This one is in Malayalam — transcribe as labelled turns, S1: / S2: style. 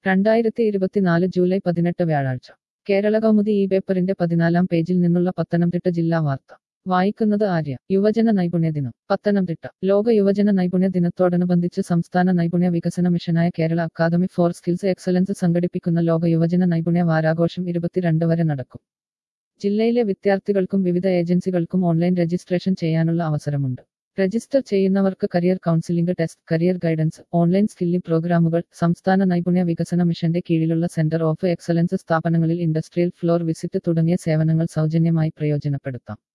S1: രണ്ടായിരത്തി ഇരുപത്തിനാല് ജൂലൈ പതിനെട്ട് വ്യാഴാഴ്ച കേരള കൗമുദി ഈ പേപ്പറിന്റെ പതിനാലാം പേജിൽ നിന്നുള്ള പത്തനംതിട്ട ജില്ലാ വാർത്ത വായിക്കുന്നത് ആര്യ യുവജന നൈപുണ്യ ദിനം പത്തനംതിട്ട ലോക യുവജന നൈപുണ്യ ദിനത്തോടനുബന്ധിച്ച് സംസ്ഥാന നൈപുണ്യ വികസന മിഷനായ Kerala academy for skills excellence സംഘടിപ്പിക്കുന്ന ലോക യുവജന നൈപുണ്യ വാരാഘോഷം ഇരുപത്തിരണ്ട് വരെ നടക്കും ജില്ലയിലെ വിദ്യാർത്ഥികൾക്കും വിവിധ ഏജൻസികൾക്കും ഓൺലൈൻ രജിസ്ട്രേഷൻ ചെയ്യാനുള്ള അവസരമുണ്ട് രജിസ്റ്റർ ചെയ്യുന്നവർക്ക് career counselling test career guidance online skilling പ്രോഗ്രാമുകൾ സംസ്ഥാന നൈപുണ്യ വികസന മിഷന്റെ കീഴിലുള്ള സെന്റർ ഓഫ് എക്സലൻസ് സ്ഥാപനങ്ങളിൽ ഇൻഡസ്ട്രിയൽ ഫ്ലോർ വിസിറ്റ് തുടങ്ങിയ സേവനങ്ങൾ സൗജന്യമായി പ്രയോജനപ്പെടുത്താം